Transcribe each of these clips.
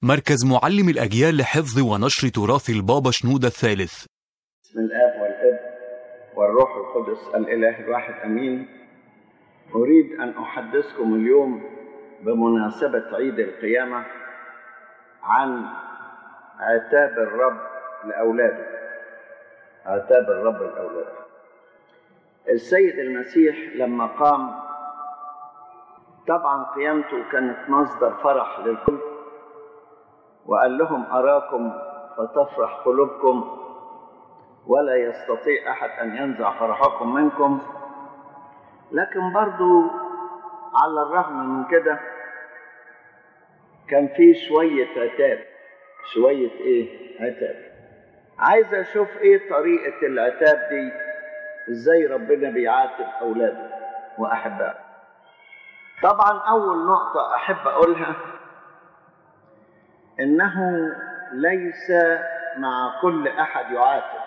مركز معلم الأجيال لحفظ ونشر تراث البابا شنودة الثالث بسم الآب والابن والروح القدس الإله الواحد أمين أريد أن أحدثكم اليوم بمناسبة عيد القيامة عن عتاب الرب لأولاده عتاب الرب لأولاده السيد المسيح لما قام طبعا قيامته كانت مصدر فرح للكل وقال لهم أراكم فتفرح قلوبكم ولا يستطيع أحد أن ينزع فرحكم منكم لكن برضو على الرغم من كده كان في شوية عتاب شوية إيه عتاب عايز أشوف إيه طريقة العتاب دي إزاي ربنا بيعاتب أولاده وأحبائه طبعا أول نقطة أحب أقولها إنه ليس مع كل أحد يعاتب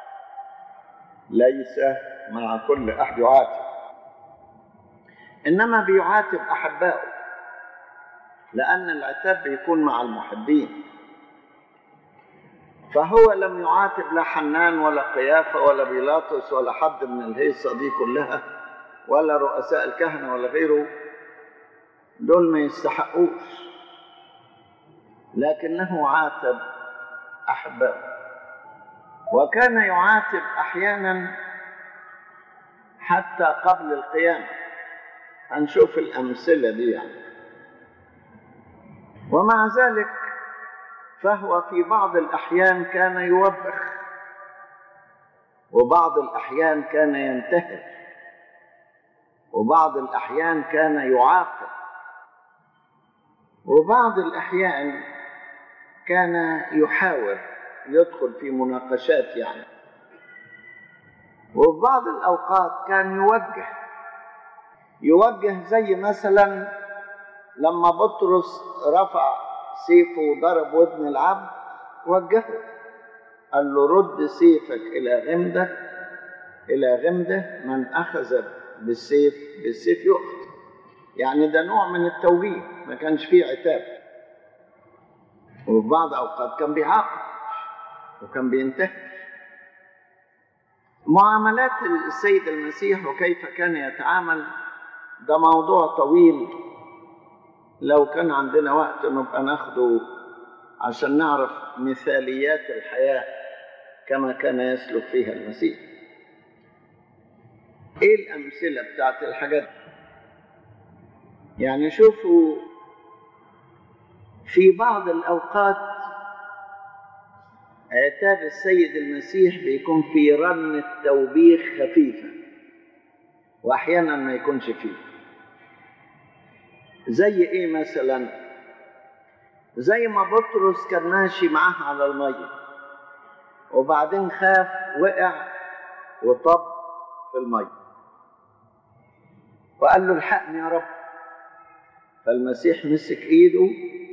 ليس مع كل أحد يعاتب إنما بيعاتب أحبائه لأن العتاب بيكون مع المحبين فهو لم يعاتب لا حنان ولا قيافة ولا بيلاطس ولا حد من الهيصة دي كلها ولا رؤساء الكهنة ولا غيره دول ما يستحقوش لكنه عاتب أحبائه وكان يعاتب أحيانا حتى قبل القيامة هنشوف الأمثلة دي يعني ومع ذلك فهو في بعض الأحيان كان يوبخ وبعض الأحيان كان ينتهر وبعض الأحيان كان يعاقب وبعض الأحيان كان يحاول يدخل في مناقشات يعني وفي بعض الأوقات كان يوجه يوجه زي مثلا لما بطرس رفع سيفه وضرب ودن العبد وجهه قال له رد سيفك إلى غمدة إلى غمدة من أخذ بالسيف بالسيف يؤخذ يعني ده نوع من التوجيه ما كانش فيه عتاب وفي بعض الأوقات كان بيعاقب وكان بينتهي معاملات السيد المسيح وكيف كان يتعامل ده موضوع طويل لو كان عندنا وقت نبقى ناخده عشان نعرف مثاليات الحياة كما كان يسلك فيها المسيح ايه الأمثلة بتاعت الحاجات يعني شوفوا في بعض الأوقات عتاب السيد المسيح بيكون في رنة توبيخ خفيفة وأحيانا ما يكونش فيه زي إيه مثلا زي ما بطرس كان ماشي معاه على المية وبعدين خاف وقع وطب في المية وقال له الحقني يا رب فالمسيح مسك ايده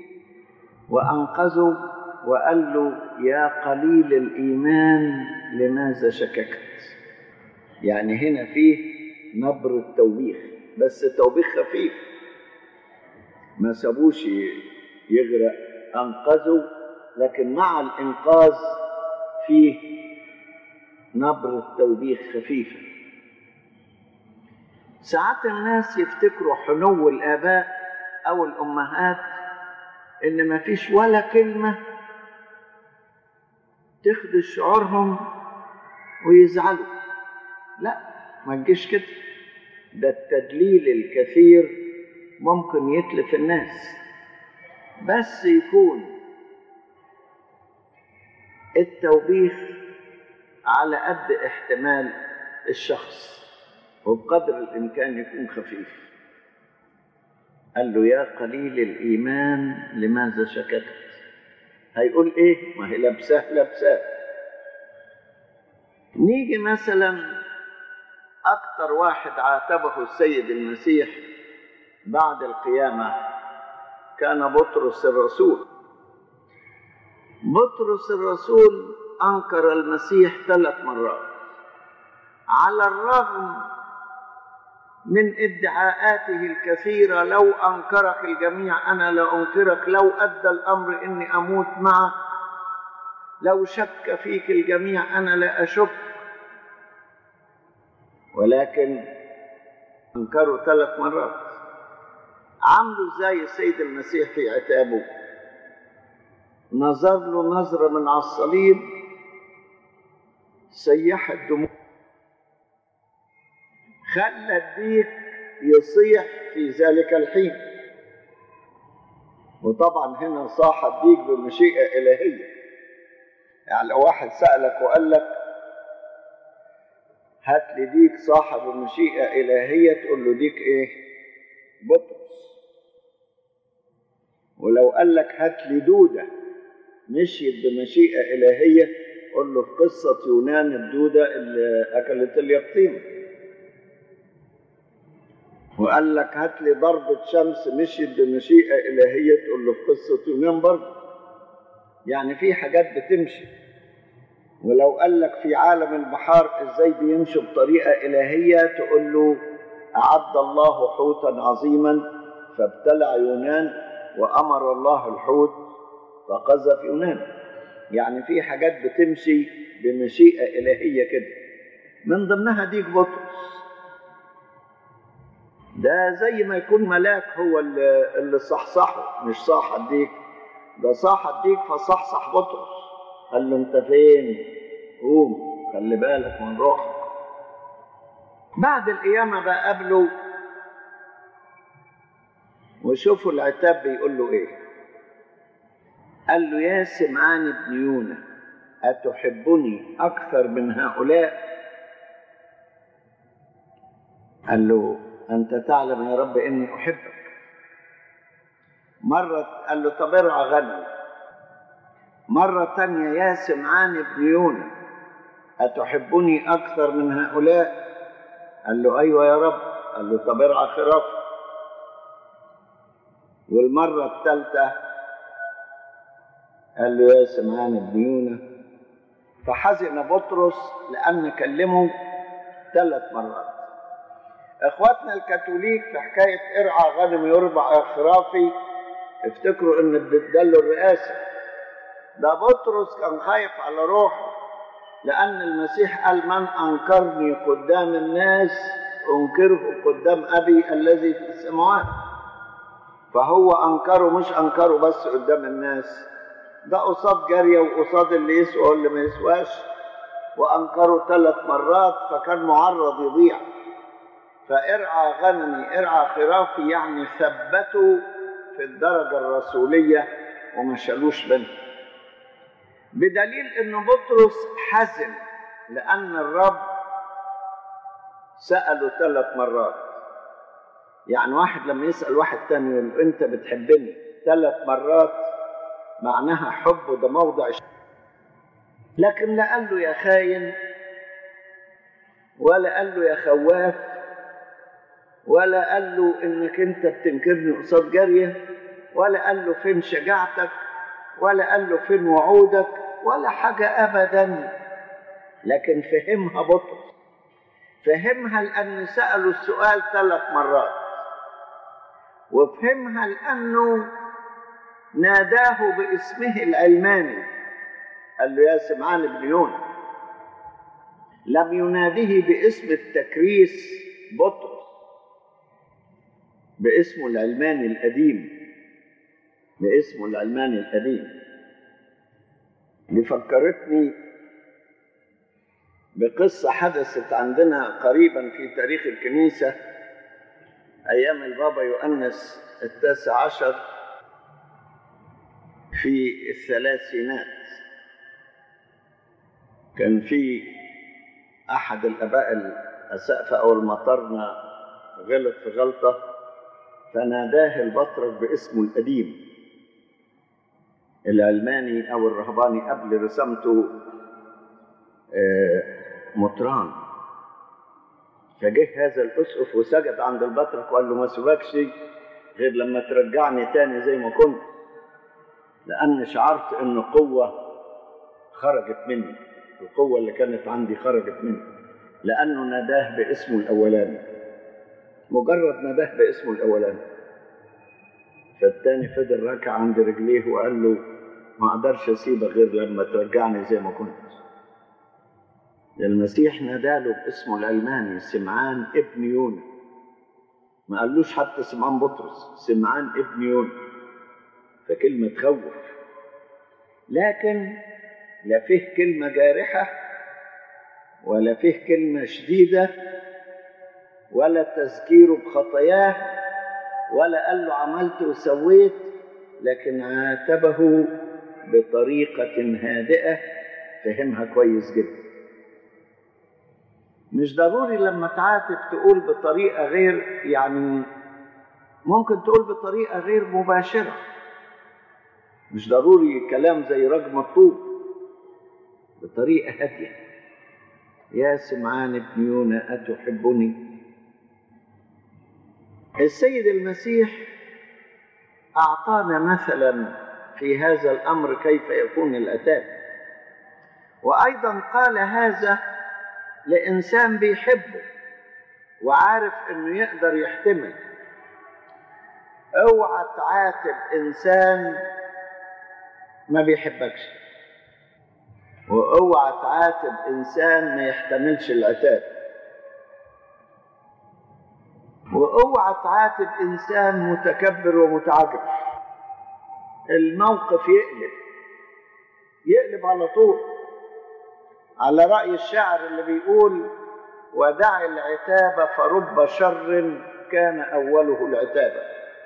وانقذه وقال له يا قليل الايمان لماذا شككت يعني هنا فيه نبرة توبيخ بس توبيخ خفيف ما سابوش يغرق انقذه لكن مع الانقاذ فيه نبرة توبيخ خفيفة ساعات الناس يفتكروا حنو الآباء أو الأمهات إن ما فيش ولا كلمة تخدش شعورهم ويزعلوا لا ما تجيش كده ده التدليل الكثير ممكن يتلف الناس بس يكون التوبيخ على قد احتمال الشخص وبقدر الإمكان يكون خفيف قال له يا قليل الإيمان لماذا شككت هيقول إيه ما هي لابساه لابساه نيجي مثلا أكثر واحد عاتبه السيد المسيح بعد القيامة كان بطرس الرسول بطرس الرسول أنكر المسيح ثلاث مرات على الرغم من ادعاءاته الكثيرة لو أنكرك الجميع أنا لا أنكرك لو أدى الأمر إني أموت معك لو شك فيك الجميع أنا لا أشك ولكن أنكروا ثلاث مرات عملوا زي السيد المسيح في عتابه نظر له نظرة من على الصليب سيحت دموع خلى الديك يصيح في ذلك الحين وطبعا هنا صاح الديك بمشيئة إلهية يعني لو واحد سألك وقال لك هات لي ديك صاحب مشيئة إلهية تقول له ديك إيه؟ بطرس ولو قال لك هات لي دودة مشيت بمشيئة إلهية قول له في قصة يونان الدودة اللي أكلت اليقطينة وقال لك هات لي ضربة شمس مشيت بمشيئة إلهية تقول له في قصة يونان برضه يعني في حاجات بتمشي ولو قال لك في عالم البحار ازاي بيمشوا بطريقة إلهية تقول له أعد الله حوتا عظيما فابتلع يونان وأمر الله الحوت فقذف يونان يعني في حاجات بتمشي بمشيئة إلهية كده من ضمنها ديك بطرس ده زي ما يكون ملاك هو اللي, اللي صحصحه مش صاح الديك ده صاح الديك فصحصح بطرس قال له انت فين قوم خلي بالك من روحك بعد القيامة بقى قابله وشوفوا العتاب بيقول له ايه قال له يا سمعان بن يونا أتحبني أكثر من هؤلاء قال له أنت تعلم يا رب إني أحبك مرة قال له طب ارعى غنم مرة تانية يا سمعان بن يونا أتحبني أكثر من هؤلاء قال له أيوة يا رب قال له طب ارعى خراف والمرة الثالثة قال له يا سمعان بن يونا فحزن بطرس لأن كلمه ثلاث مرات اخواتنا الكاثوليك في حكاية ارعى غنم يربع خرافي افتكروا ان اداله الرئاسة ده بطرس كان خايف على روحه لأن المسيح قال من أنكرني قدام الناس أنكره قدام أبي الذي في السماوات فهو أنكره مش أنكره بس قدام الناس ده قصاد جارية وقصاد اللي يسوى واللي ما يسواش وأنكره ثلاث مرات فكان معرض يضيع فارعى غنمي ارعى خرافي يعني ثبتوا في الدرجة الرسولية وما شالوش منه بدليل ان بطرس حزن لان الرب سأله ثلاث مرات يعني واحد لما يسأل واحد تاني يقول له انت بتحبني ثلاث مرات معناها حب ده موضع لكن لا قال له يا خاين ولا قال له يا خواف ولا قال له انك انت بتنكرني قصاد جاريه ولا قال له فين شجاعتك ولا قال له فين وعودك ولا حاجه ابدا لكن فهمها بطرس فهمها لان سالوا السؤال ثلاث مرات وفهمها لانه ناداه باسمه العلماني قال له يا سمعان بن يونا لم يناديه باسم التكريس بطرس باسمه العلماني القديم باسمه العلماني القديم دي فكرتني بقصة حدثت عندنا قريبا في تاريخ الكنيسة أيام البابا يؤنس التاسع عشر في الثلاثينات كان في أحد الآباء الأسقفة أو المطرنة غلط في غلطة فناداه البطرك باسمه القديم العلماني او الرهباني قبل رسمته مطران فجه هذا الاسقف وسجد عند البطرك وقال له ما سيبكش غير لما ترجعني تاني زي ما كنت لان شعرت ان قوه خرجت مني القوه اللي كانت عندي خرجت مني لانه ناداه باسمه الاولاني مجرد نباه باسمه الاولاني فالتاني فضل راكع عند رجليه وقال له ما اقدرش اسيبك غير لما ترجعني زي ما كنت المسيح ناداله باسمه الالماني سمعان ابن يونا ما قالوش حتى سمعان بطرس سمعان ابن يونا فكلمة تخوف لكن لا فيه كلمة جارحة ولا فيه كلمة شديدة ولا تذكيره بخطاياه ولا قال له عملت وسويت لكن عاتبه بطريقة هادئة فهمها كويس جدا مش ضروري لما تعاتب تقول بطريقة غير يعني ممكن تقول بطريقة غير مباشرة مش ضروري كلام زي رجم الطوب بطريقة هادية يا سمعان ابن يونا أتحبني السيد المسيح أعطانا مثلا في هذا الأمر كيف يكون الأتاب وأيضا قال هذا لإنسان بيحبه وعارف إنه يقدر يحتمل اوعى تعاتب إنسان ما بيحبكش واوعى تعاتب إنسان ما يحتملش العتاب واوعى تعاتب انسان متكبر ومتعجب الموقف يقلب يقلب على طول على راي الشاعر اللي بيقول ودع العتاب فرب شر كان اوله العتابه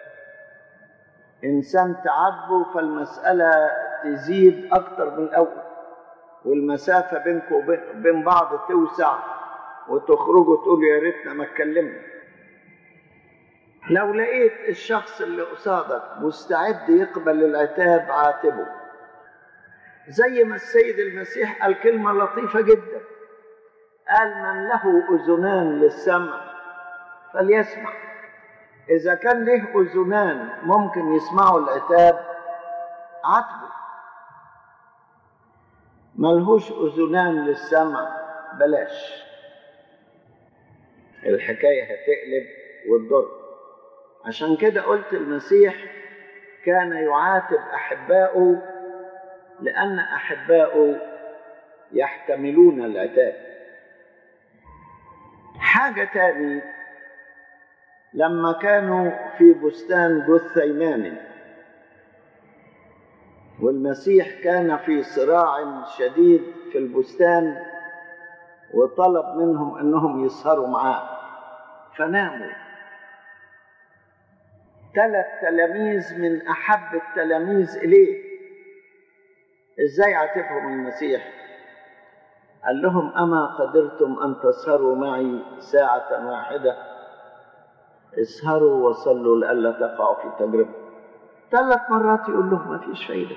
انسان تعاتبه فالمساله تزيد اكتر من الاول والمسافه بينكم وبين بعض توسع وتخرجوا تقولوا يا ريتنا ما اتكلمنا لو لقيت الشخص اللي قصادك مستعد يقبل العتاب عاتبه زي ما السيد المسيح قال كلمة لطيفة جدا قال من له أذنان للسمع فليسمع إذا كان له أذنان ممكن يسمعوا العتاب عاتبه ملهوش أذنان للسمع بلاش الحكاية هتقلب وتضر عشان كده قلت المسيح كان يعاتب احباؤه لان احباؤه يحتملون العتاب حاجه تاني لما كانوا في بستان جثيمان والمسيح كان في صراع شديد في البستان وطلب منهم انهم يسهروا معاه فناموا ثلاث تلاميذ من احب التلاميذ اليه ازاي عاتبهم المسيح قال لهم اما قدرتم ان تسهروا معي ساعه واحده اسهروا وصلوا لئلا تقعوا في تجربه ثلاث مرات يقول لهم ما فيش فايده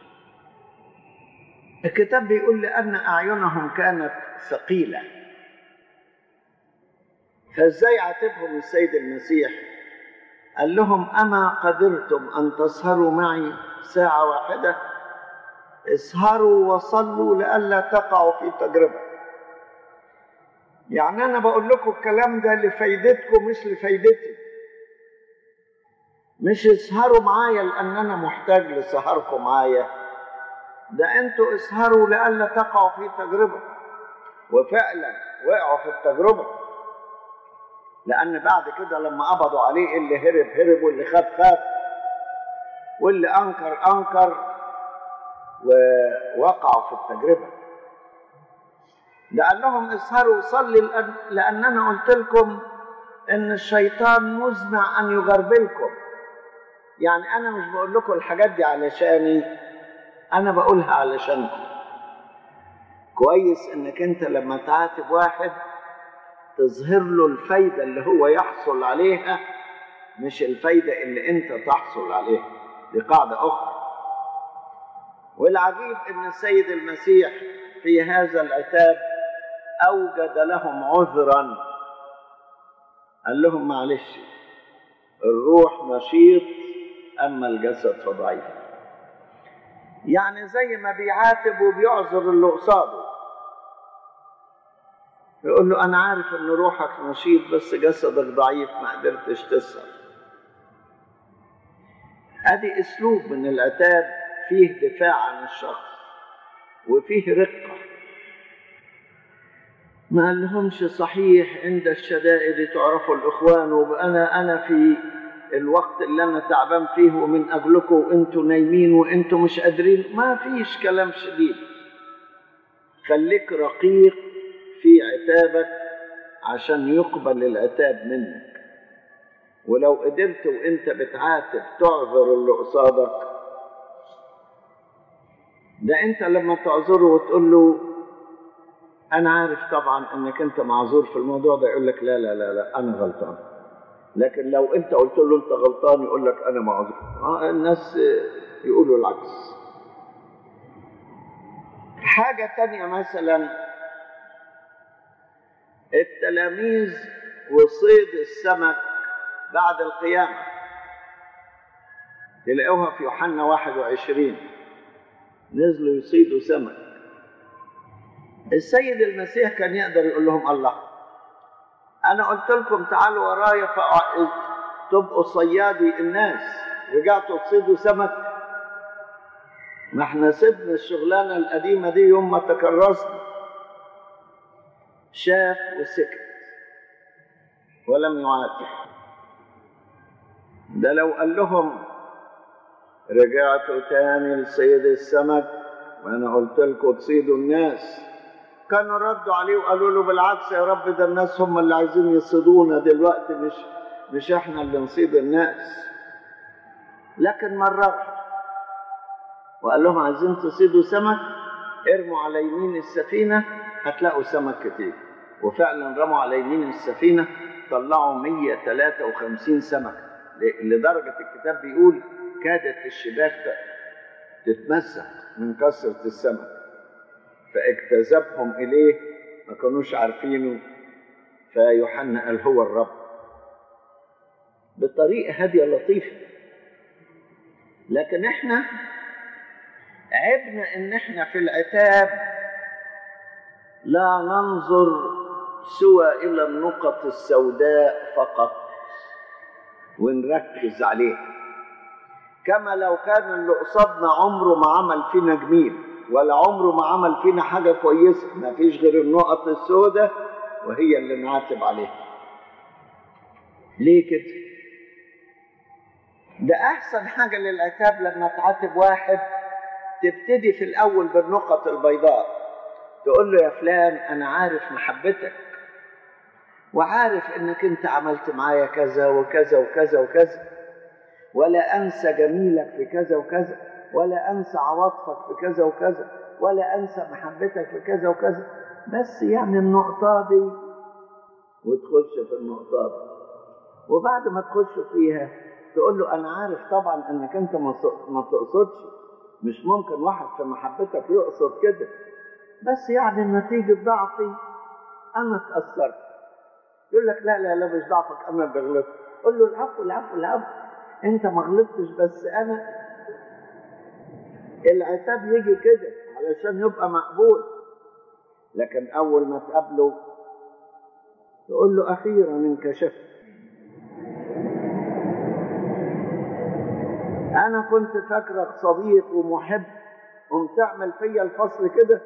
الكتاب بيقول لان اعينهم كانت ثقيله فازاي عاتبهم السيد المسيح قال لهم اما قدرتم ان تسهروا معي ساعه واحده اسهروا وصلوا لئلا تقعوا في تجربه يعني انا بقول لكم الكلام ده لفايدتكم مش لفايدتي مش اسهروا معايا لان انا محتاج لسهركم معايا ده انتوا اسهروا لئلا تقعوا في تجربه وفعلا وقعوا في التجربه لأن بعد كده لما قبضوا عليه اللي هرب هرب واللي خاف خاف واللي أنكر أنكر ووقعوا في التجربة ده قال لهم اسهروا وصلي لأن, لأن أنا قلت لكم إن الشيطان مزمع أن يغربلكم يعني أنا مش بقول لكم الحاجات دي علشاني أنا بقولها علشانكم كويس إنك أنت لما تعاتب واحد تظهر له الفايدة اللي هو يحصل عليها مش الفايدة اللي انت تحصل عليها دي قاعدة أخرى والعجيب ان السيد المسيح في هذا العتاب أوجد لهم عذرا قال لهم معلش الروح نشيط أما الجسد فضعيف يعني زي ما بيعاتب وبيعذر اللي قصاده يقول له أنا عارف إن روحك نشيط بس جسدك ضعيف ما قدرتش تسهر أدي أسلوب من العتاب فيه دفاع عن الشخص وفيه رقة ما لهمش صحيح عند الشدائد تعرفوا الإخوان وأنا أنا في الوقت اللي أنا تعبان فيه ومن أجلكم وأنتوا نايمين وأنتوا مش قادرين ما فيش كلام شديد خليك رقيق في عتابك عشان يقبل العتاب منك ولو قدرت وانت بتعاتب تعذر اللي قصادك ده انت لما تعذره وتقول له انا عارف طبعا انك انت معذور في الموضوع ده يقول لك لا لا لا لا انا غلطان لكن لو انت قلت له انت غلطان يقول لك انا معذور آه الناس يقولوا العكس حاجة تانية مثلا التلاميذ وصيد السمك بعد القيامة تلاقوها في يوحنا 21 نزلوا يصيدوا سمك السيد المسيح كان يقدر يقول لهم الله أنا قلت لكم تعالوا ورايا تبقوا صيادي الناس رجعتوا تصيدوا سمك ما احنا سيبنا الشغلانة القديمة دي يوم ما تكرسنا شاف وسكت ولم يعاتب ده لو قال لهم رجعتوا تاني لصيد السمك وانا قلت لكم تصيدوا الناس كانوا ردوا عليه وقالوا له بالعكس يا رب ده الناس هم اللي عايزين يصيدونا دلوقتي مش مش احنا اللي نصيد الناس لكن مرر وقال لهم عايزين تصيدوا سمك ارموا على يمين السفينة هتلاقوا سمك كتير وفعلا رموا على يمين السفينة طلعوا 153 سمك لدرجة الكتاب بيقول كادت الشباك تتمسك من كثرة السمك فاجتذبهم إليه ما كانوش عارفينه فيوحنا قال هو الرب بطريقة هادية لطيفة لكن احنا عبنا ان احنا في العتاب لا ننظر سوى الى النقط السوداء فقط ونركز عليها كما لو كان اللي قصادنا عمره ما عمل فينا جميل ولا عمره ما عمل فينا حاجه كويسه ما فيش غير النقط السوداء وهي اللي نعاتب عليها ليه كده ده احسن حاجه للعتاب لما تعاتب واحد تبتدي في الاول بالنقط البيضاء تقول له يا فلان انا عارف محبتك وعارف انك انت عملت معايا كذا وكذا وكذا وكذا ولا انسى جميلك في كذا وكذا ولا انسى عواطفك في كذا وكذا ولا انسى محبتك في كذا وكذا بس يعني النقطة دي وتخش في النقطة دي وبعد ما تخش فيها تقول له انا عارف طبعا انك انت ما تقصدش مش ممكن واحد في محبتك يقصد كده بس يعني نتيجة ضعفي انا اتأثرت يقول لك لا لا لا مش ضعفك انا اللي غلطت قول له العفو العفو العفو انت ما غلطتش بس انا العتاب يجي كده علشان يبقى مقبول لكن اول ما تقابله تقول له اخيرا انكشفت انا كنت فاكرك صديق ومحب قمت تعمل فيا الفصل كده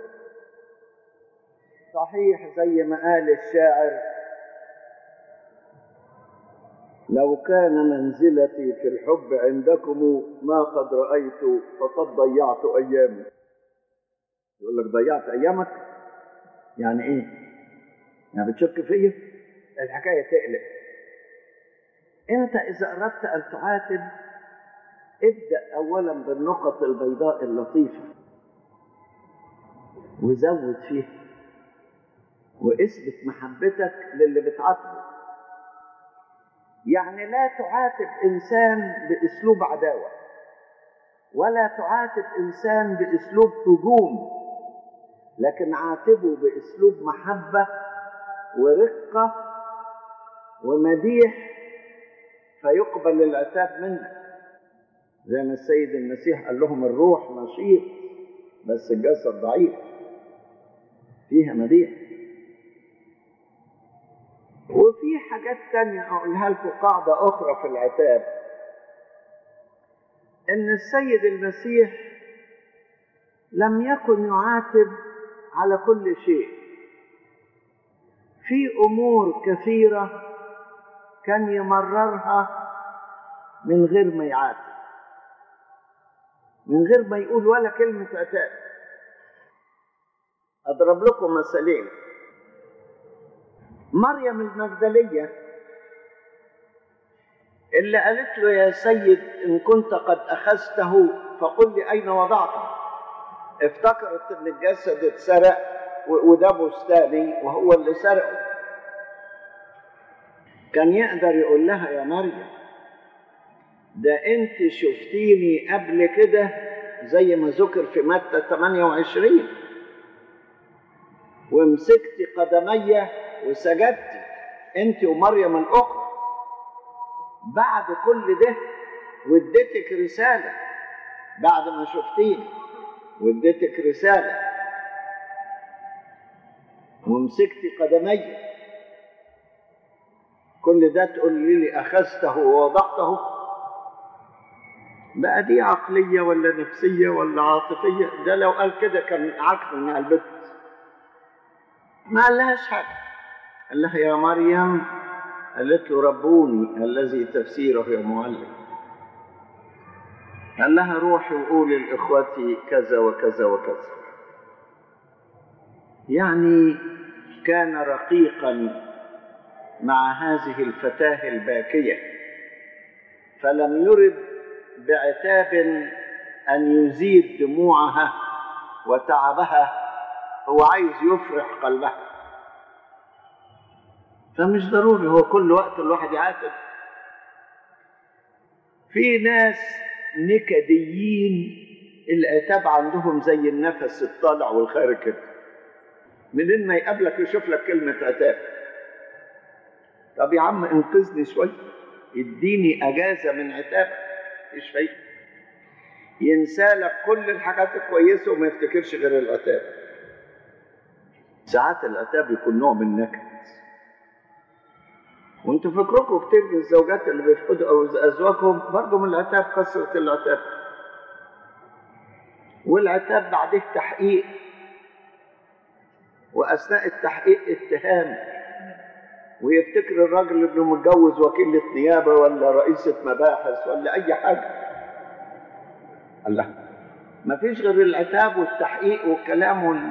صحيح زي ما قال الشاعر لو كان منزلتي في الحب عندكم ما قد رأيت فقد ضيعت أيامي يقول لك ضيعت أيامك يعني إيه؟ يعني بتشك فيا؟ الحكاية تقلق أنت إذا أردت أن تعاتب ابدأ أولا بالنقط البيضاء اللطيفة وزود فيها واثبت محبتك للي بتعاتبه يعني لا تعاتب انسان باسلوب عداوه ولا تعاتب انسان باسلوب هجوم لكن عاتبه باسلوب محبه ورقه ومديح فيقبل العتاب منك زي ما السيد المسيح قال لهم الروح نشيط بس الجسد ضعيف فيها مديح وفي حاجات تانية أقولها لكم قاعدة أخرى في العتاب إن السيد المسيح لم يكن يعاتب على كل شيء في أمور كثيرة كان يمررها من غير ما يعاتب من غير ما يقول ولا كلمة عتاب أضرب لكم مثالين مريم المجدلية اللي قالت له يا سيد إن كنت قد أخذته فقل لي أين وضعته افتكرت إن الجسد اتسرق وده بستاني وهو اللي سرقه كان يقدر يقول لها يا مريم ده انت شفتيني قبل كده زي ما ذكر في متى 28 ومسكتي قدمي وسجدتي انت ومريم الاخرى بعد كل ده واديتك رساله بعد ما شفتيني واديتك رساله ومسكتي قدمي كل ده تقول لي اخذته ووضعته بقى دي عقليه ولا نفسيه ولا عاطفيه ده لو قال كده كان عكس على البيت ما قالهاش حاجه قال لها يا مريم قالت له ربوني الذي تفسيره يا معلم قال لها روحي وقولي لاخوتي كذا وكذا وكذا يعني كان رقيقا مع هذه الفتاه الباكيه فلم يرد بعتاب ان يزيد دموعها وتعبها هو عايز يفرح قلبها فمش ضروري هو كل وقت الواحد يعاتب في ناس نكديين العتاب عندهم زي النفس الطالع والخارج كده منين ما يقابلك يشوف لك كلمة عتاب طب يا عم انقذني شوية اديني اجازة من عتاب مفيش فايدة ينسى لك كل الحاجات الكويسة وما يفتكرش غير العتاب ساعات العتاب يكون نوع من النكد وانتوا فكركم كتير من الزوجات اللي بيفقدوا ازواجهم برضه من العتاب كثرة العتاب والعتاب بعده تحقيق واثناء التحقيق اتهام ويفتكر الراجل انه متجوز وكيلة نيابة ولا رئيسة مباحث ولا أي حاجة الله ما فيش غير العتاب والتحقيق والكلام وال...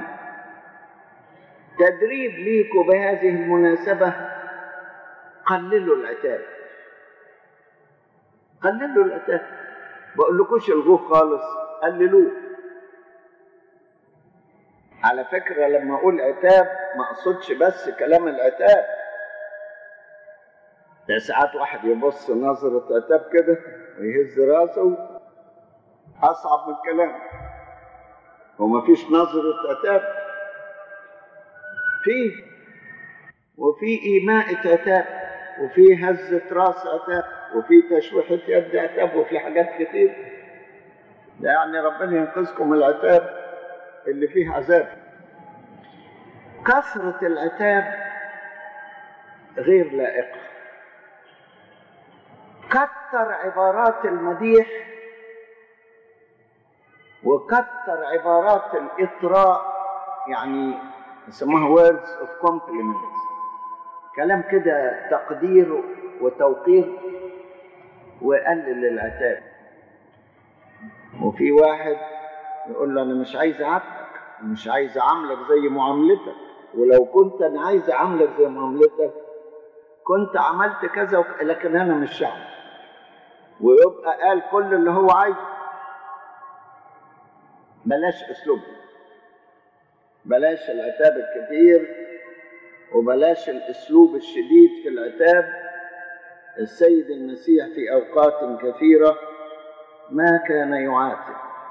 تدريب ليكوا بهذه المناسبة قللوا العتاب قللوا العتاب بقول لكوش الغوه خالص قللوه على فكرة لما أقول عتاب ما أقصدش بس كلام العتاب ده ساعات واحد يبص نظرة عتاب كده ويهز راسه أصعب من الكلام ومفيش نظرة عتاب فيه وفي إيماء عتاب وفي هزة راس عتاب وفي تشويحة يد عتاب وفي حاجات كتير ده يعني ربنا ينقذكم من العتاب اللي فيه عذاب كثرة العتاب غير لائقة كتر عبارات المديح وكتر عبارات الإطراء يعني يسموها words of compliment كلام كده تقدير وتوقير وقلل العتاب وفي واحد يقول له انا مش عايز اعاتبك مش عايز اعاملك زي معاملتك ولو كنت انا عايز اعاملك زي معاملتك كنت عملت كذا وك... لكن انا مش شعب ويبقى قال كل اللي هو عايزه بلاش اسلوب بلاش العتاب الكثير وبلاش الاسلوب الشديد في العتاب السيد المسيح في اوقات كثيره ما كان يعاتب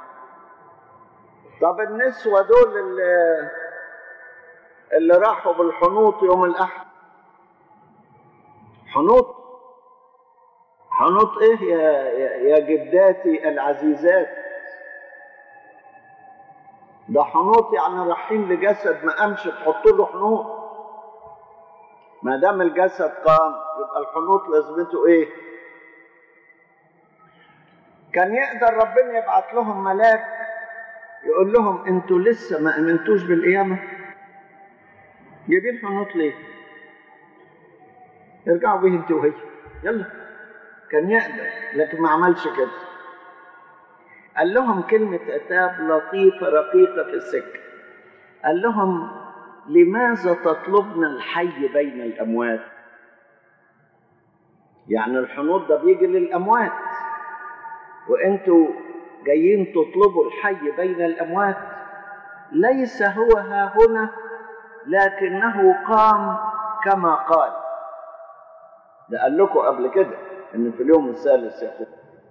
طب النسوة دول اللي, اللي راحوا بالحنوط يوم الأحد حنوط حنوط ايه يا, يا جداتي العزيزات ده حنوط يعني رايحين لجسد ما قامش تحط له حنوط ما دام الجسد قام يبقى الحنوط لازمته ايه كان يقدر ربنا يبعت لهم ملاك يقول لهم انتوا لسه ما امنتوش بالقيامه جايبين حنوط ليه ارجعوا بيه انت وهي يلا كان يقدر لكن ما عملش كده قال لهم كلمة عتاب لطيفة رقيقة في السكة قال لهم لماذا تطلبن الحي بين الأموات يعني الحنوط ده بيجي للأموات وانتوا جايين تطلبوا الحي بين الأموات ليس هو ها هنا لكنه قام كما قال ده قال لكم قبل كده ان في اليوم الثالث يقوم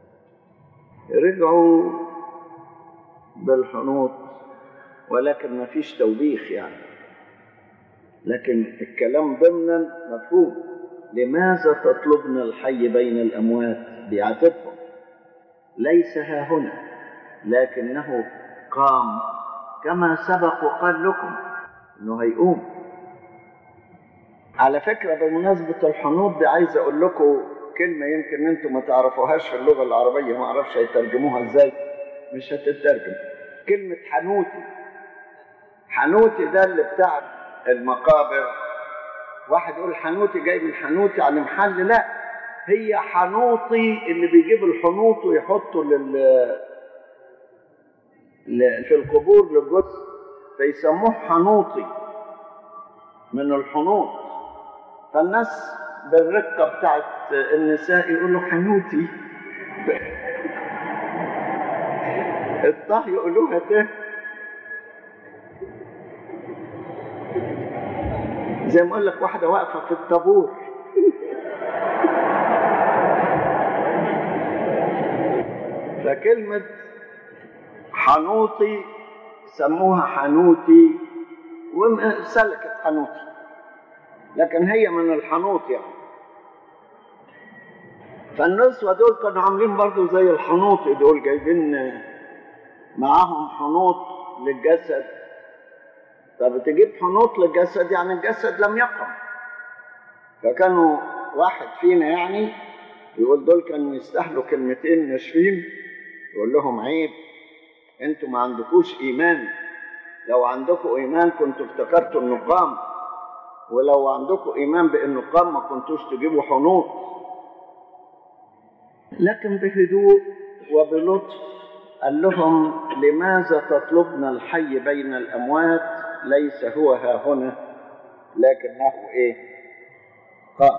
رجعوا بالحنوط ولكن ما فيش توبيخ يعني لكن الكلام ضمنا مفهوم لماذا تطلبن الحي بين الاموات بيعاتبهم ليس ها هنا لكنه قام كما سبق وقال لكم انه هيقوم على فكرة بمناسبة الحنوط دي عايز اقول لكم كلمة يمكن انتم ما تعرفوهاش في اللغة العربية ما اعرفش هيترجموها ازاي مش هتترجم كلمة حنوتي حنوتي ده اللي بتاع المقابر واحد يقول حنوتي جاي من حنوتي يعني محل لا هي حنوطي اللي بيجيب الحنوط ويحطه لل ل- في القبور للجثث فيسموه حنوطي من الحنوط فالناس بالرقة بتاعت النساء يقولوا حنوتي الطه يقولوها ته زي ما اقول لك واحدة واقفة في الطابور فكلمة حنوطي سموها حنوتي وسلكت حنوتي لكن هي من الحنوط يعني فالنسوة دول كانوا عاملين برضو زي الحنوط دول جايبين معاهم حنوط للجسد طب تجيب حنوط للجسد يعني الجسد لم يقم فكانوا واحد فينا يعني يقول دول كانوا يستاهلوا كلمتين ناشفين يقول لهم عيب انتوا ما عندكوش ايمان لو عندكم ايمان كنتوا افتكرتوا انه قام ولو عندكم ايمان بانه قام ما كنتوش تجيبوا حنوط لكن بهدوء وبلطف قال لهم لماذا تطلبن الحي بين الاموات ليس هو ها هنا لكنه ايه قام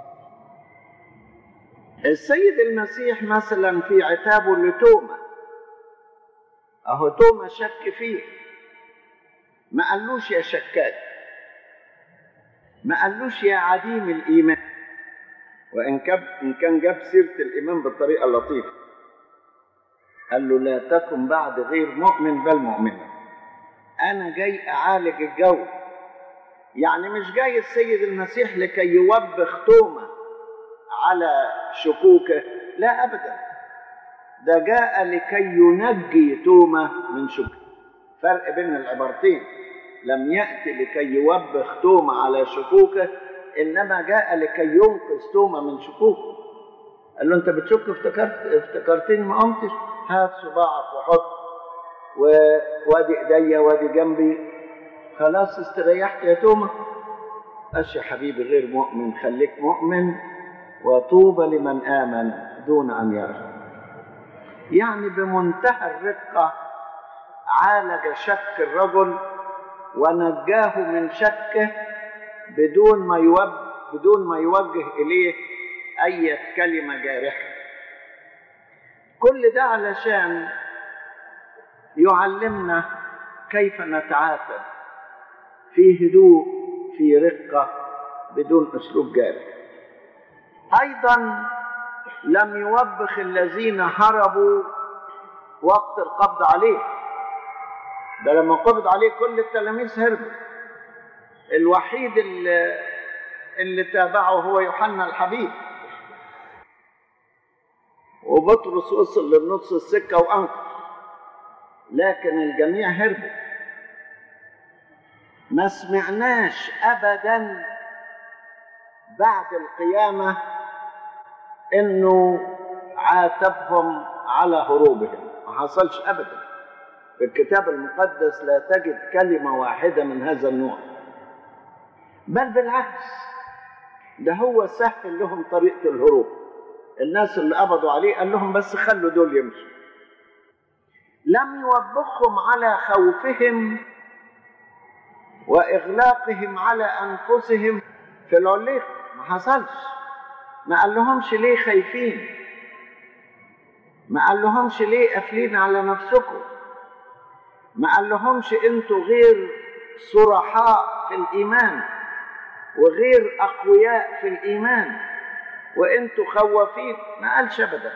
السيد المسيح مثلا في عتابه لتوما اهو توما شك فيه ما قالوش يا شكاك ما قالوش يا عديم الايمان وان كان ان كان جاب سيره الايمان بطريقه لطيفه قال له لا تكن بعد غير مؤمن بل مؤمنا انا جاي اعالج الجو يعني مش جاي السيد المسيح لكي يوبخ توما على شكوكه لا ابدا ده جاء لكي ينجي توما من شكوكه فرق بين العبارتين لم يأتي لكي يوبخ توما على شكوكه إنما جاء لكي ينقذ توما من شكوكه قال له أنت بتشك افتكرت افتكرتني ما قمتش هات صباعك وحط و- وادي ايديا وادي جنبي خلاص استريحت يا توما قالش يا حبيبي غير مؤمن خليك مؤمن وطوبى لمن آمن دون أن يرى يعني بمنتهى الرقة عالج شك الرجل ونجاه من شكه بدون ما يوجه بدون ما يوجه اليه اي كلمه جارحه كل ده علشان يعلمنا كيف نتعاتب في هدوء في رقه بدون اسلوب جارح ايضا لم يوبخ الذين هربوا وقت القبض عليه ده لما قبض عليه كل التلاميذ هربوا الوحيد اللي, اللي تابعه هو يوحنا الحبيب وبطرس وصل لنص السكة وأنقذ لكن الجميع هربوا ما سمعناش أبدا بعد القيامة انه عاتبهم على هروبهم ما حصلش ابدا في الكتاب المقدس لا تجد كلمة واحدة من هذا النوع بل بالعكس ده هو سهل لهم طريقة الهروب الناس اللي قبضوا عليه قال لهم بس خلوا دول يمشوا لم يوبخهم على خوفهم واغلاقهم على انفسهم في العليق ما حصلش ما قال لهمش ليه خايفين ما قال لهمش ليه قافلين على نفسكم ما قال لهمش انتوا غير صرحاء في الايمان وغير اقوياء في الايمان وانتوا خوافين ما قالش ابدا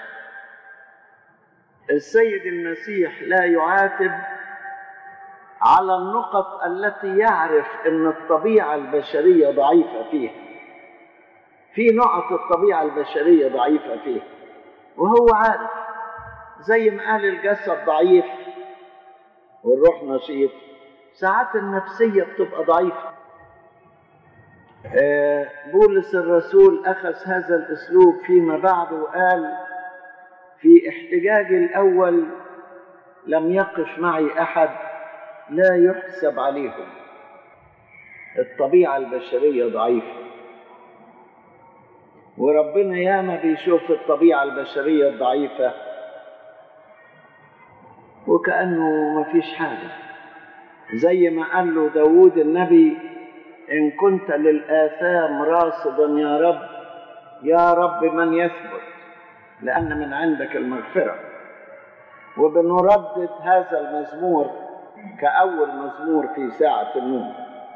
السيد المسيح لا يعاتب على النقط التي يعرف ان الطبيعه البشريه ضعيفه فيها في نقط الطبيعه البشريه ضعيفه فيها وهو عارف زي ما قال الجسد ضعيف والروح نشيط ساعات النفسيه بتبقى ضعيفه بولس الرسول اخذ هذا الاسلوب فيما بعد وقال في احتجاجي الاول لم يقف معي احد لا يحسب عليهم الطبيعه البشريه ضعيفه وربنا ياما بيشوف الطبيعه البشريه الضعيفه وكانه ما فيش حاجه زي ما قال له داود النبي إن كنت للآثام راصدا يا رب يا رب من يثبت لأن من عندك المغفرة وبنردد هذا المزمور كأول مزمور في ساعة النوم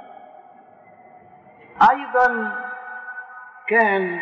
أيضا كان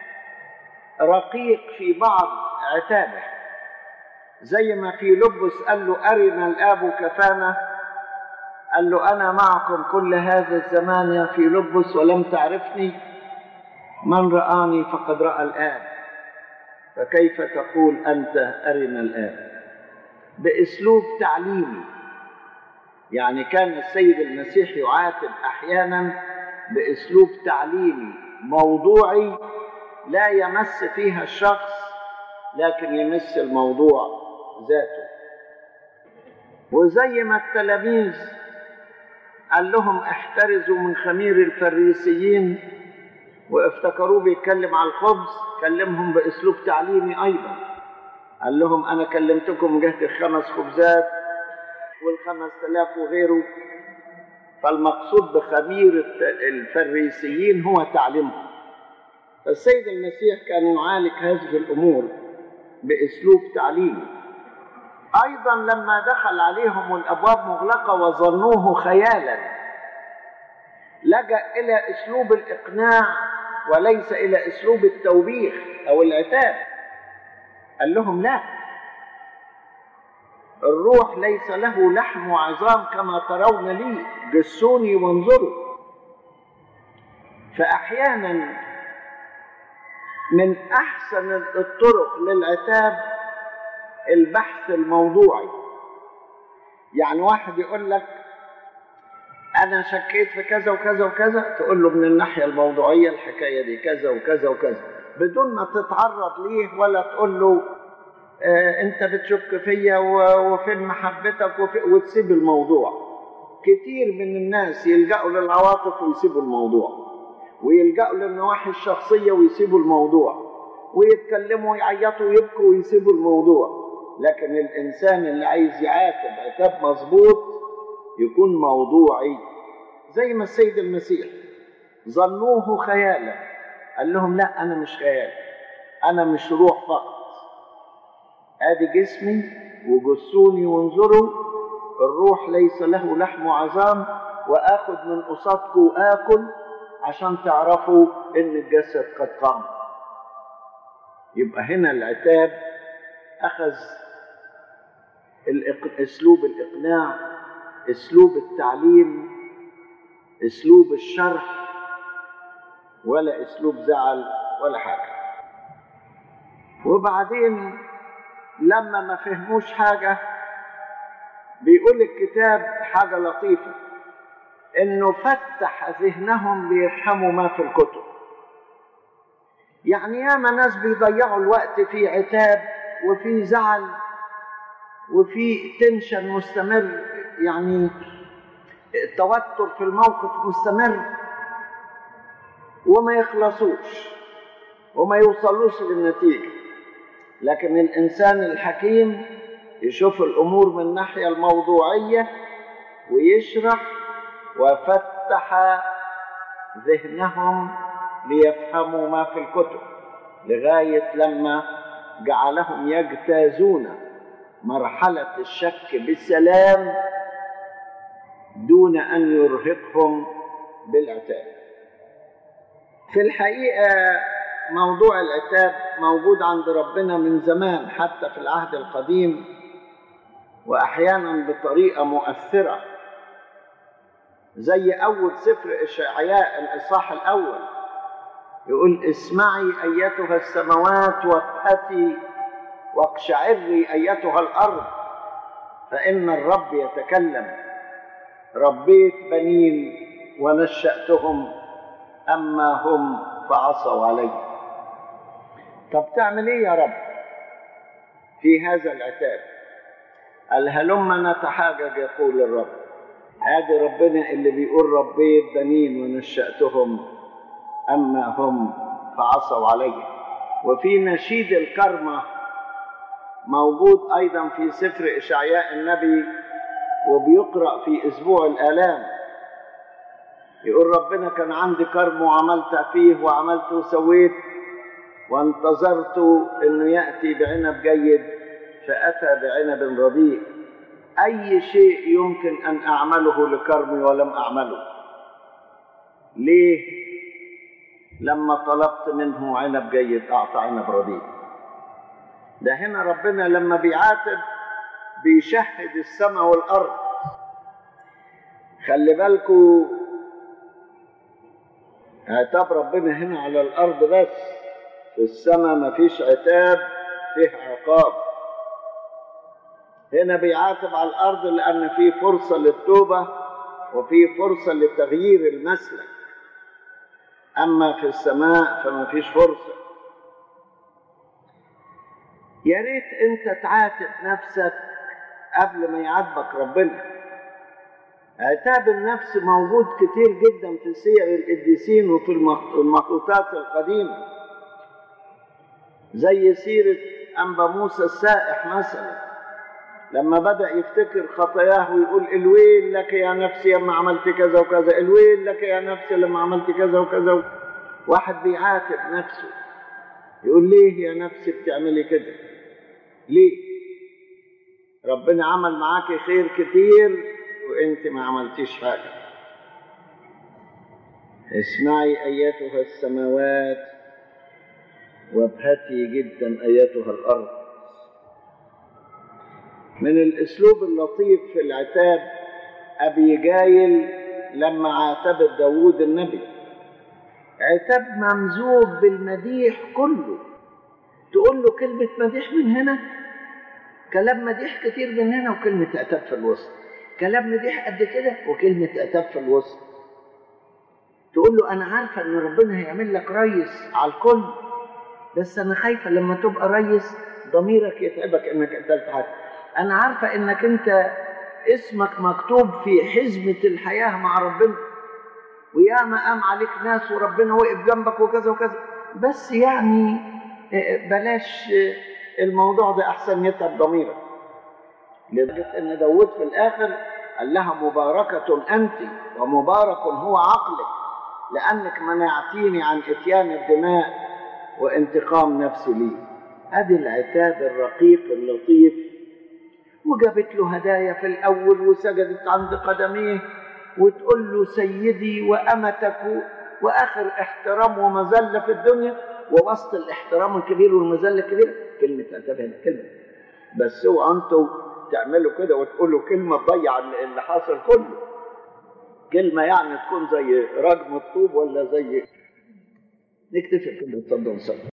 رقيق في بعض عتابه زي ما في لبس قال له أرنا الآب كفانا قال له أنا معكم كل هذا الزمان يا في لبس ولم تعرفني من رآني فقد رأى الآب فكيف تقول أنت أرنا الآب بأسلوب تعليمي يعني كان السيد المسيح يعاتب أحيانا بأسلوب تعليمي موضوعي لا يمس فيها الشخص لكن يمس الموضوع ذاته وزي ما التلاميذ قال لهم احترزوا من خمير الفريسيين وافتكروه بيتكلم على الخبز كلمهم باسلوب تعليمي ايضا قال لهم انا كلمتكم جهه الخمس خبزات والخمس تلاف وغيره فالمقصود بخمير الفريسيين هو تعليمهم فالسيد المسيح كان يعالج هذه الامور باسلوب تعليمي ايضا لما دخل عليهم الابواب مغلقه وظنوه خيالا لجا الى اسلوب الاقناع وليس الى اسلوب التوبيخ او العتاب قال لهم لا الروح ليس له لحم وعظام كما ترون لي جسوني وانظروا فاحيانا من احسن الطرق للعتاب البحث الموضوعي يعني واحد يقول لك انا شكيت في كذا وكذا وكذا تقول له من الناحيه الموضوعيه الحكايه دي كذا وكذا وكذا بدون ما تتعرض ليه ولا تقول له آه انت بتشك فيا وفين محبتك وفي وتسيب الموضوع كتير من الناس يلجأوا للعواطف ويسيبوا الموضوع ويلجأوا للنواحي الشخصية ويسيبوا الموضوع ويتكلموا ويعيطوا ويبكوا ويسيبوا الموضوع لكن الإنسان اللي عايز يعاتب عتاب مظبوط يكون موضوعي زي ما السيد المسيح ظنوه خيالا قال لهم لا أنا مش خيال أنا مش روح فقط ادي جسمي وجسوني وانظروا الروح ليس له لحم وعظام واخد من قصادكم واكل عشان تعرفوا ان الجسد قد قام يبقى هنا العتاب اخذ الإق... اسلوب الاقناع اسلوب التعليم اسلوب الشرح ولا اسلوب زعل ولا حاجه وبعدين لما ما فهموش حاجة بيقول الكتاب حاجة لطيفة انه فتح ذهنهم ليفهموا ما في الكتب يعني ياما ناس بيضيعوا الوقت في عتاب وفي زعل وفي تنشن مستمر يعني توتر في الموقف مستمر وما يخلصوش وما يوصلوش للنتيجة لكن الإنسان الحكيم يشوف الأمور من الناحية الموضوعية ويشرح وفتح ذهنهم ليفهموا ما في الكتب لغاية لما جعلهم يجتازون مرحلة الشك بسلام دون أن يرهقهم بالعتاب في الحقيقة موضوع العتاب موجود عند ربنا من زمان حتى في العهد القديم وأحيانا بطريقة مؤثرة زي أول سفر إشعياء الإصحاح الأول يقول اسمعي أيتها السماوات وابهتي واقشعري أيتها الأرض فإن الرب يتكلم ربيت بنين ونشأتهم أما هم فعصوا علي طب تعمل إيه يا رب في هذا العتاب قال هلما نتحاجج يقول الرب هذا ربنا اللي بيقول ربيت بنين ونشأتهم أما هم فعصوا علي وفي نشيد الكرمة موجود أيضا في سفر إشعياء النبي وبيقرأ في أسبوع الآلام يقول ربنا كان عندي كرم وعملت فيه وعملت وسويت وانتظرت انه ياتي بعنب جيد فاتى بعنب رديء اي شيء يمكن ان اعمله لكرمي ولم اعمله ليه لما طلبت منه عنب جيد اعطى عنب رديء ده هنا ربنا لما بيعاتب بيشهد السماء والارض خلي بالكوا عتاب ربنا هنا على الارض بس في السماء مفيش عتاب فيه عقاب هنا بيعاتب على الارض لان في فرصه للتوبه وفي فرصه لتغيير المسلك اما في السماء فما فيش فرصه يا ريت انت تعاتب نفسك قبل ما يعاتبك ربنا عتاب النفس موجود كتير جدا في سير القديسين وفي المخطوطات القديمه زي سيره انبا موسى السائح مثلا لما بدا يفتكر خطاياه ويقول الويل لك يا نفسي لما عملت كذا وكذا الويل لك يا نفسي لما عملت كذا وكذا واحد بيعاتب نفسه يقول ليه يا نفسي بتعملي كده ليه ربنا عمل معاكي خير كتير وانت ما عملتيش حاجة اسمعي ايتها السماوات وابهتي جدا ايتها الارض من الاسلوب اللطيف في العتاب ابي جايل لما عاتبت داوود النبي عتاب ممزوج بالمديح كله تقول له كلمة مديح من هنا كلام مديح كتير من هنا وكلمة عتاب في الوسط كلام مديح قد كده وكلمة عتاب في الوسط تقول له أنا عارفة إن ربنا هيعمل لك ريس على الكل بس أنا خايفة لما تبقى ريس ضميرك يتعبك إنك قتلت حد أنا عارفة إنك أنت اسمك مكتوب في حزمة الحياة مع ربنا وياما قام عليك ناس وربنا وقف جنبك وكذا وكذا بس يعني بلاش الموضوع ده أحسن يتعب ضميرك لدرجة أن داود في الآخر قال لها مباركة أنت ومبارك هو عقلك لأنك منعتيني عن إتيان الدماء وانتقام نفسي لي هذه العتاب الرقيق اللطيف وجابت له هدايا في الأول وسجدت عند قدميه وتقول له سيدي وأمتك وآخر احترام ومذلة في الدنيا ووسط الاحترام الكبير والمذلة الكبيرة كلمة عتاب هنا كلمة بس اوعوا انتوا تعملوا كده وتقولوا كلمة تضيع اللي حاصل كله كلمة يعني تكون زي رجم الطوب ولا زي نكتفي كده اتفضل صلي